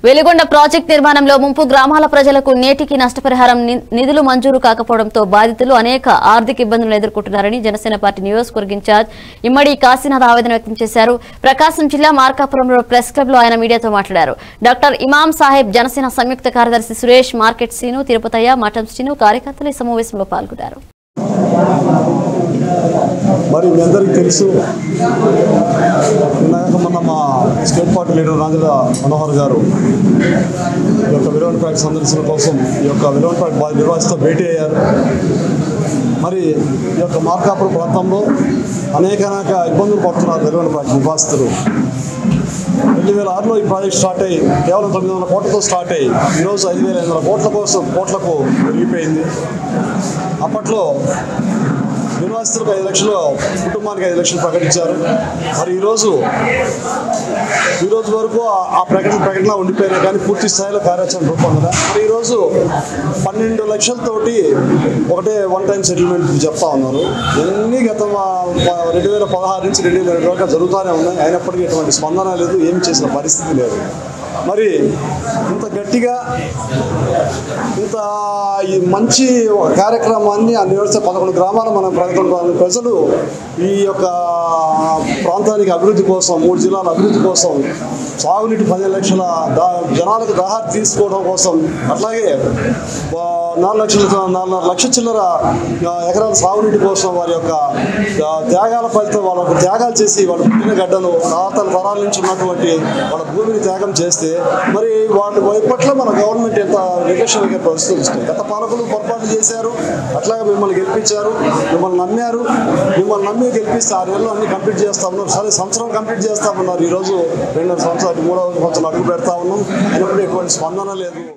Veligonda project నిర్మాణంలో ముంపు గ్రామాల ప్రజలకు నేటికి నష్టపరిహారం ని- నిధులు మంజూరు కాకపోవడంతో బాధితులు అనేక ఆర్థిక ఇబ్బందులు ఎదుర్కొంటున్నారని జనసేన పార్టీ నియోజకవర్గ ఇన్ఛార్జ్ ఇమ్మడి కాశీనాథ్ ఆవేదన వ్యక్తం చేశారు ప్రకాశం జిల్లా మార్కాపురంలో ప్రెస్ క్లబ్ లో ఆయన మీడియాతో మాట్లాడారు డాక్టర్ ఇమాం సాహెబ్ జనసేన సంయుక్త కార్యదర్శి సురేష్ మార్కెట్ సీను తిరుపతయ్య మఠం శ్రీను కార్యకర్తలు ఈ సమావేశంలో పాల్గొన్నారు మరి మీ అందరికీ తెలుసు ఇందాక మొన్న మా స్టేట్ పార్టీ లీడర్ రాజుల మనోహర్ గారు ఈ యొక్క విలువన్ ప్యాక్ సందర్శన కోసం ఈ యొక్క విలువన్ ప్యాక్ బాధ నిర్వాసితో భేటీ అయ్యారు మరి ఈ యొక్క మార్కాపురం ప్రాంతంలో అనేక అనేక ఇబ్బందులు పడుతున్నారు విలువన్ ప్యాక్ నివాసితులు రెండు వేల ఆరులో ఈ ప్రాజెక్ట్ స్టార్ట్ అయ్యి కేవలం తొమ్మిది వందల కోట్లతో స్టార్ట్ అయ్యి ఈరోజు ఐదు వేల ఐదు వందల కోట్ల కోసం కోట్లకు పెరిగిపోయింది అప్పట్లో నిర్వాసితులకు ఐదు లక్షలు కుటుంబానికి ఐదు లక్షలు ప్రకటించారు మరి ఈరోజు ఈరోజు వరకు ఆ- ఆ ప్రకటన ప్రకటన ఉండిపోయినా కానీ పూర్తి స్థాయిలో కార్యాచరణ రూపొందల మరి ఈరోజు పన్నెండు లక్షలతోటి ఒకటే వన్ టైం సెటిల్మెంట్ చెప్తా ఉన్నారు ఇవన్నీ గత ప- రెండు వేల పదహారు నుంచి రెండు వేల ఇరవై వరకు జరుగుతూనే ఉన్నాయి అయినప్పటికీ ఎటువంటి స్పందన లేదు ఏం చేసిన పరిస్థితి లేదు మరి ఇంత గట్టిగా ఇంత ఈ మంచి ఒక కార్యక్రమాన్ని ఆ నియోజక పదకొండు గ్రామాల మన పదకొండు ప్రజలు ఈ యొక్క ప్రాంతానికి అభివృద్ధి కోసం మూడు జిల్లాల అభివృద్ధి కోసం సాగునీటి పదిహేను లక్షల దా జనాలకు దాహాలు తీసుకోవడం కోసం అట్లాగే ఆ, నాలుగు లక్షల నాలుగు లక్ష చిల్లర ఆ, ఎకరాల సాగునీటి కోసం వారి యొక్క ఆ, త్యాగాల ఫలితం వాళ్ళ యొక్క త్యాగాలు చేసి వాళ్ళ పుట్టిన గడ్డను తాతల తరాల నుంచి ఉన్నటువంటి వాళ్ళ భూమిని త్యాగం చేస్తే మరి వాళ్ళ పట్ల మన గవర్నమెంట్ ఎంత నిర్లక్ష్యంగా పరిస్థితుంది గత పాలకులు పొరపాటు చేశారు అట్లాగే మిమ్మల్ని గెలిపించారు మిమ్మల్ని నమ్మారు మిమ్మల్ని నమ్మి గెలిపిస్తే ఆరు నెలలు అన్ని కంప్లీట్ చేస్తా ఉన్నారు సరే సంవత్సరం కంప్లీట్ చేస్తా ఉన్నారు ఈరోజు రెండున్నర సంవత్సరాలు మూడవ సంవత్సరాలు అడుగు పెడతా ఉన్నాం అయినప్పుడు ఎటువంటి స్పందన లేదు